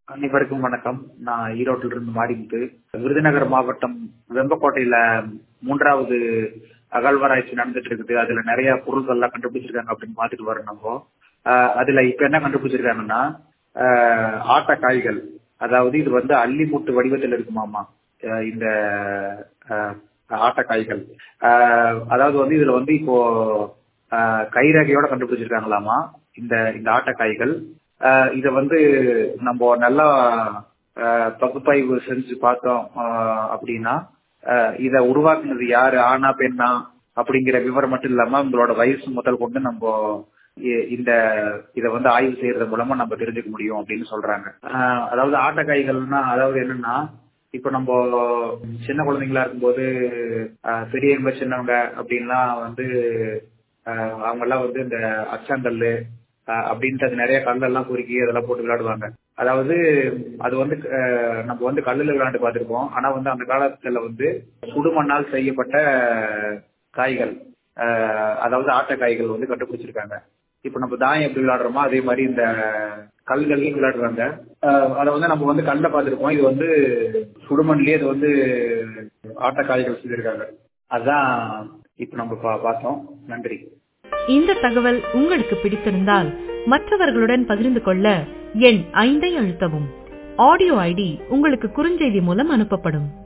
அனைவருக்கும் வணக்கம் நான் ஈரோட்டில் இருந்து மாரிமுத்து விருதுநகர் மாவட்டம் வெம்பக்கோட்டையில மூன்றாவது அகழ்வாராய்ச்சி நடந்துட்டு இருக்குது அதுல நிறைய பொருட்கள் எல்லாம் கண்டுபிடிச்சிருக்காங்க அப்படின்னு பார்த்துட்டு வரோம் நம்ம ஆஹ் அதுல இப்ப என்ன கண்டுபிடிச்சிருக்காங்கன்னா ஆஹ் ஆட்டக்காய்கள் அதாவது இது வந்து அள்ளிமுட்டு வடிவத்தில் இருக்குமாமா ஆஹ் இந்த ஆஹ் ஆட்டக்காய்கள் ஆஹ் அதாவது வந்து இதுல வந்து இப்போ ஆஹ் கைரேகையோட கண்டுபிடிச்சிருக்காங்களாமா இந்த இந்த ஆட்டக்காய்கள் ஆஹ் இத வந்து நம்ம நல்லா ஆஹ் பகுப்பாய்வு செஞ்சு பார்த்தோம் ஆஹ் அப்படின்னா ஆஹ் இத உருவாக்குனது யாரு ஆனா பெண்ணா அப்படிங்கிற விவரம் மட்டும் இல்லாம உங்களோட வயசு முதல் கொண்டு நம்ம இ- இந்த இத வந்து ஆய்வு செய்யறது மூலமா நம்ம தெரிஞ்சுக்க முடியும் அப்படின்னு சொல்றாங்க ஆஹ் அதாவது ஆட்டக்காய்கள்னா அதாவது என்னன்னா இப்ப நம்ம சின்ன குழந்தைங்களா இருக்கும்போது ஆஹ் பெரியவங்க சின்னவங்க அப்படின்லாம் வந்து ஆஹ் அவங்க எல்லாம் வந்து இந்த அச்சங்கல்லு ஆஹ் அப்படின்ட்டு அது நிறைய கல்லெல்லாம் குறுக்கி அதெல்லாம் போட்டு விளையாடுவாங்க அதாவது அது வந்து ஆஹ் நம்ம வந்து கல்லுல விளையாண்டு பார்த்திருப்போம் ஆனா வந்து அந்த காலத்துல வந்து சுடுமண்ணால் செய்யப்பட்ட காய்கள் ஆஹ் அதாவது ஆட்டக்காய்கள் வந்து கண்டுபிடிச்சிருக்காங்க இப்ப நம்ம தாயம் எப்படி விளையாடுறோமோ அதே மாதிரி இந்த கல்கள்லையும் விளையாடுறாங்க ஆஹ் அதை வந்து நம்ம வந்து கல்ல பார்த்திருப்போம் இது வந்து சுடுமண்லயே இது வந்து ஆட்டக்காய்கள் செஞ்சிருக்காங்க அதான் இப்ப நம்ம பா- பார்த்தோம் நன்றி இந்த தகவல் உங்களுக்கு பிடித்திருந்தால் மற்றவர்களுடன் பகிர்ந்து கொள்ள எண் ஐந்தை அழுத்தவும் ஆடியோ ஐடி உங்களுக்கு குறுஞ்செய்தி மூலம் அனுப்பப்படும்